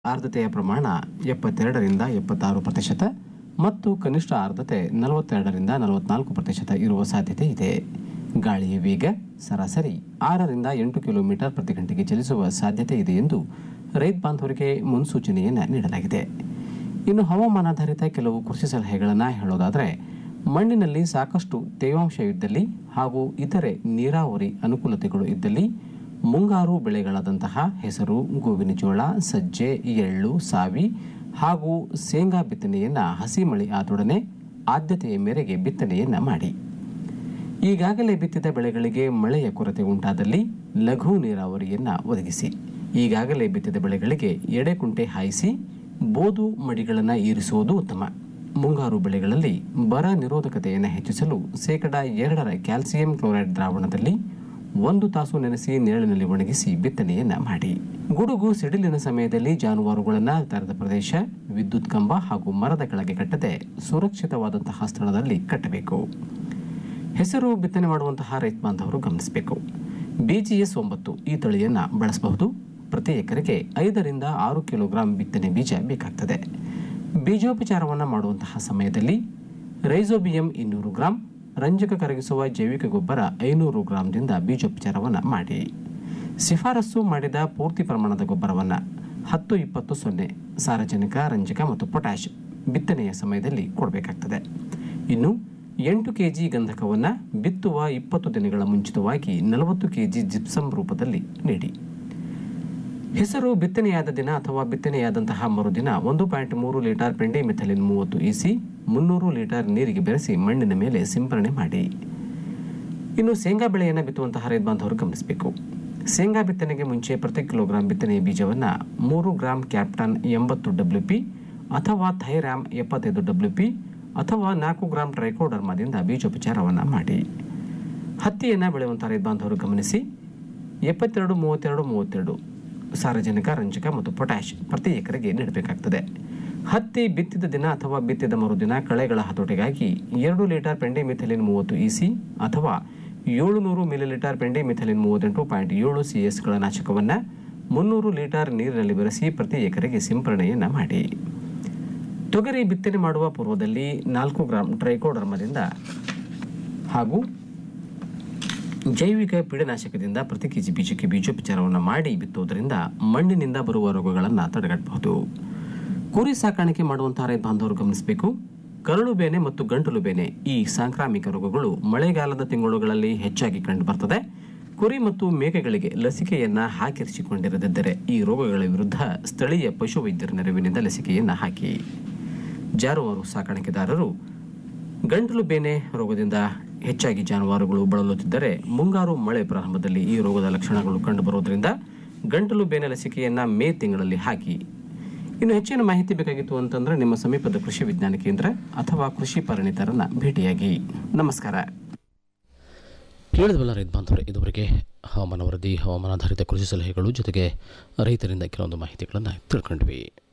ಆರ್ದ್ರತೆಯ ಪ್ರಮಾಣ ಎಪ್ಪತ್ತೆರಡರಿಂದ ಎಪ್ಪತ್ತಾರು ಪ್ರತಿಶತ ಮತ್ತು ಕನಿಷ್ಠ ಆರ್ದ್ರತೆ ನಲವತ್ತೆರಡರಿಂದ ನಲವತ್ನಾಲ್ಕು ಪ್ರತಿಶತ ಇರುವ ಸಾಧ್ಯತೆ ಇದೆ ಗಾಳಿಯ ವೇಗ ಸರಾಸರಿ ಆರರಿಂದ ಎಂಟು ಕಿಲೋಮೀಟರ್ ಪ್ರತಿ ಗಂಟೆಗೆ ಚಲಿಸುವ ಸಾಧ್ಯತೆ ಇದೆ ಎಂದು ರೈತ ಬಾಂಧವರಿಗೆ ಮುನ್ಸೂಚನೆಯನ್ನು ನೀಡಲಾಗಿದೆ ಇನ್ನು ಹವಾಮಾನಾಧಾರಿತ ಕೆಲವು ಕೃಷಿ ಸಲಹೆಗಳನ್ನು ಹೇಳೋದಾದರೆ ಮಣ್ಣಿನಲ್ಲಿ ಸಾಕಷ್ಟು ತೇವಾಂಶ ಇದ್ದಲ್ಲಿ ಹಾಗೂ ಇತರೆ ನೀರಾವರಿ ಅನುಕೂಲತೆಗಳು ಇದ್ದಲ್ಲಿ ಮುಂಗಾರು ಬೆಳೆಗಳಾದಂತಹ ಹೆಸರು ಗೋವಿನ ಜೋಳ ಸಜ್ಜೆ ಎಳ್ಳು ಸಾವಿ ಹಾಗೂ ಶೇಂಗಾ ಬಿತ್ತನೆಯನ್ನು ಹಸಿ ಮಳೆ ಆದೊಡನೆ ಆದ್ಯತೆಯ ಮೇರೆಗೆ ಬಿತ್ತನೆಯನ್ನು ಮಾಡಿ ಈಗಾಗಲೇ ಬಿತ್ತಿದ ಬೆಳೆಗಳಿಗೆ ಮಳೆಯ ಕೊರತೆ ಉಂಟಾದಲ್ಲಿ ಲಘು ನೀರಾವರಿಯನ್ನು ಒದಗಿಸಿ ಈಗಾಗಲೇ ಬಿತ್ತಿದ ಬೆಳೆಗಳಿಗೆ ಎಡೆಕುಂಟೆ ಹಾಯಿಸಿ ಬೋದು ಮಡಿಗಳನ್ನು ಇರಿಸುವುದು ಉತ್ತಮ ಮುಂಗಾರು ಬೆಳೆಗಳಲ್ಲಿ ಬರ ನಿರೋಧಕತೆಯನ್ನು ಹೆಚ್ಚಿಸಲು ಶೇಕಡ ಎರಡರ ಕ್ಯಾಲ್ಸಿಯಂ ಕ್ಲೋರೈಡ್ ದ್ರಾವಣದಲ್ಲಿ ಒಂದು ತಾಸು ನೆನೆಸಿ ನೆರಳಿನಲ್ಲಿ ಒಣಗಿಸಿ ಬಿತ್ತನೆಯನ್ನ ಮಾಡಿ ಗುಡುಗು ಸಿಡಿಲಿನ ಸಮಯದಲ್ಲಿ ಜಾನುವಾರುಗಳನ್ನು ತೆರೆದ ಪ್ರದೇಶ ವಿದ್ಯುತ್ ಕಂಬ ಹಾಗೂ ಮರದ ಕೆಳಗೆ ಕಟ್ಟದೆ ಸುರಕ್ಷಿತವಾದಂತಹ ಸ್ಥಳದಲ್ಲಿ ಕಟ್ಟಬೇಕು ಹೆಸರು ಬಿತ್ತನೆ ಮಾಡುವಂತಹ ರೈತ ಬಾಂಧವರು ಗಮನಿಸಬೇಕು ಬಿಜಿಎಸ್ ಒಂಬತ್ತು ಈ ತಳಿಯನ್ನು ಬಳಸಬಹುದು ಪ್ರತಿ ಎಕರೆಗೆ ಐದರಿಂದ ಆರು ಕಿಲೋಗ್ರಾಂ ಬಿತ್ತನೆ ಬೀಜ ಬೇಕಾಗ್ತದೆ ಬೀಜೋಪಚಾರವನ್ನು ಮಾಡುವಂತಹ ಸಮಯದಲ್ಲಿ ರೈಸೋಬಿಯಂ ಇನ್ನೂರು ಗ್ರಾಂ ರಂಜಕ ಕರಗಿಸುವ ಜೈವಿಕ ಗೊಬ್ಬರ ಐನೂರು ಗ್ರಾಂದಿಂದ ಬೀಜೋಪಚಾರವನ್ನು ಮಾಡಿ ಶಿಫಾರಸು ಮಾಡಿದ ಪೂರ್ತಿ ಪ್ರಮಾಣದ ಗೊಬ್ಬರವನ್ನು ಹತ್ತು ಇಪ್ಪತ್ತು ಸೊನ್ನೆ ಸಾರಜನಕ ರಂಜಕ ಮತ್ತು ಪೊಟ್ಯಾಷ್ ಬಿತ್ತನೆಯ ಸಮಯದಲ್ಲಿ ಕೊಡಬೇಕಾಗ್ತದೆ ಇನ್ನು ಎಂಟು ಕೆಜಿ ಗಂಧಕವನ್ನು ಬಿತ್ತುವ ಇಪ್ಪತ್ತು ದಿನಗಳ ಮುಂಚಿತವಾಗಿ ನಲವತ್ತು ಕೆಜಿ ಜಿಪ್ಸಮ್ ರೂಪದಲ್ಲಿ ನೀಡಿ ಹೆಸರು ಬಿತ್ತನೆಯಾದ ದಿನ ಅಥವಾ ಬಿತ್ತನೆಯಾದಂತಹ ಮರುದಿನ ಒಂದು ಪಾಯಿಂಟ್ ಮೂರು ಲೀಟರ್ ಪೆಂಡೆ ಮೆಥಲಿನ್ ಮೂವತ್ತು ಇಸಿ ಮುನ್ನೂರು ಲೀಟರ್ ನೀರಿಗೆ ಬೆರೆಸಿ ಮಣ್ಣಿನ ಮೇಲೆ ಸಿಂಪರಣೆ ಮಾಡಿ ಇನ್ನು ಶೇಂಗಾ ಬೆಳೆಯನ್ನು ಬಿತ್ತುವಂತಹ ರೈತ ಬಾಂಧವರು ಗಮನಿಸಬೇಕು ಶೇಂಗಾ ಬಿತ್ತನೆಗೆ ಮುಂಚೆ ಪ್ರತಿ ಕಿಲೋಗ್ರಾಂ ಬಿತ್ತನೆಯ ಬೀಜವನ್ನು ಮೂರು ಗ್ರಾಂ ಕ್ಯಾಪ್ಟನ್ ಎಂಬತ್ತು ಡಬ್ಲ್ಯೂ ಪಿ ಅಥವಾ ಥೈರಾಮ್ ಎಪ್ಪತ್ತೈದು ಡಬ್ಲ್ಯೂ ಪಿ ಅಥವಾ ನಾಲ್ಕು ಗ್ರಾಂ ಟ್ರೈಕೋಡರ್ಮಾದಿಂದ ಬೀಜೋಪಚಾರವನ್ನು ಮಾಡಿ ಹತ್ತಿಯನ್ನು ಬೆಳೆಯುವಂಥ ರೈತ ಬಾಂಧವರು ಗಮನಿಸಿ ಎಪ್ಪತ್ತೆರಡು ಮೂವತ್ತೆರಡು ಮೂವತ್ತೆರಡು ಸಾರಜನಕ ರಂಜಕ ಮತ್ತು ಪೊಟ್ಯಾಷ್ ಪ್ರತಿ ಎಕರೆಗೆ ನೀಡಬೇಕಾಗ್ತದೆ ಹತ್ತಿ ಬಿತ್ತಿದ ದಿನ ಅಥವಾ ಬಿತ್ತಿದ ಮರುದಿನ ಕಳೆಗಳ ಹತೋಟಿಗಾಗಿ ಎರಡು ಲೀಟರ್ ಪೆಂಡೆ ಮಿಥಲಿನ್ ಮೂವತ್ತು ಇಸಿ ಅಥವಾ ಏಳುನೂರು ಮಿಲಿಲೀಟರ್ ಪೆಂಡೆ ಮಿಥಲಿನ್ ಮೂವತ್ತೆಂಟು ಪಾಯಿಂಟ್ ಏಳು ಸಿ ಎಸ್ಗಳ ನಾಶಕವನ್ನು ಮುನ್ನೂರು ಲೀಟರ್ ನೀರಿನಲ್ಲಿ ಬೆರೆಸಿ ಪ್ರತಿ ಎಕರೆಗೆ ಸಿಂಪರಣೆಯನ್ನು ಮಾಡಿ ತೊಗರಿ ಬಿತ್ತನೆ ಮಾಡುವ ಪೂರ್ವದಲ್ಲಿ ನಾಲ್ಕು ಗ್ರಾಂ ಟ್ರೈಕೋಡರ್ಮದಿಂದ ಹಾಗೂ ಜೈವಿಕ ಪೀಡನಾಶಕದಿಂದ ಪ್ರತಿ ಕೆಜಿ ಬೀಜಕ್ಕೆ ಬೀಜೋಪಚಾರವನ್ನು ಮಾಡಿ ಬಿತ್ತುವುದರಿಂದ ಮಣ್ಣಿನಿಂದ ಬರುವ ರೋಗಗಳನ್ನು ತಡೆಗಟ್ಟಬಹುದು ಕುರಿ ಸಾಕಾಣಿಕೆ ಮಾಡುವಂತಹ ರೈತ ಬಾಂಧವರು ಗಮನಿಸಬೇಕು ಕರಳು ಬೇನೆ ಮತ್ತು ಗಂಟಲು ಬೇನೆ ಈ ಸಾಂಕ್ರಾಮಿಕ ರೋಗಗಳು ಮಳೆಗಾಲದ ತಿಂಗಳುಗಳಲ್ಲಿ ಹೆಚ್ಚಾಗಿ ಕಂಡುಬರ್ತದೆ ಕುರಿ ಮತ್ತು ಮೇಕೆಗಳಿಗೆ ಲಸಿಕೆಯನ್ನ ಹಾಕಿರಿಸಿಕೊಂಡಿರದಿದ್ದರೆ ಈ ರೋಗಗಳ ವಿರುದ್ಧ ಸ್ಥಳೀಯ ಪಶುವೈದ್ಯರ ನೆರವಿನಿಂದ ಲಸಿಕೆಯನ್ನು ಹಾಕಿ ಜಾನುವಾರು ಸಾಕಾಣಿಕೆದಾರರು ಗಂಟಲು ಬೇನೆ ರೋಗದಿಂದ ಹೆಚ್ಚಾಗಿ ಜಾನುವಾರುಗಳು ಬಳಲುತ್ತಿದ್ದರೆ ಮುಂಗಾರು ಮಳೆ ಪ್ರಾರಂಭದಲ್ಲಿ ಈ ರೋಗದ ಲಕ್ಷಣಗಳು ಕಂಡುಬರುವುದರಿಂದ ಗಂಟಲು ಬೇನೆ ಲಸಿಕೆಯನ್ನು ಮೇ ತಿಂಗಳಲ್ಲಿ ಹಾಕಿ ಇನ್ನು ಹೆಚ್ಚಿನ ಮಾಹಿತಿ ಬೇಕಾಗಿತ್ತು ಅಂತಂದ್ರೆ ನಿಮ್ಮ ಸಮೀಪದ ಕೃಷಿ ವಿಜ್ಞಾನ ಕೇಂದ್ರ ಅಥವಾ ಕೃಷಿ ಪರಿಣಿತರನ್ನ ಭೇಟಿಯಾಗಿ ನಮಸ್ಕಾರ ಕೇಳಿದವಲ್ಲ ರೈತ ಬಾಂಧವರೇ ಇದುವರೆಗೆ ಹವಾಮಾನ ವರದಿ ಹವಾಮಾನಾಧಾರಿತ ಕೃಷಿ ಸಲಹೆಗಳು ಜೊತೆಗೆ ರೈತರಿಂದ ಕೆಲವೊಂದು ಮಾಹಿತಿಗಳನ್ನು ತಿಳ್ಕೊಂಡ್ವಿ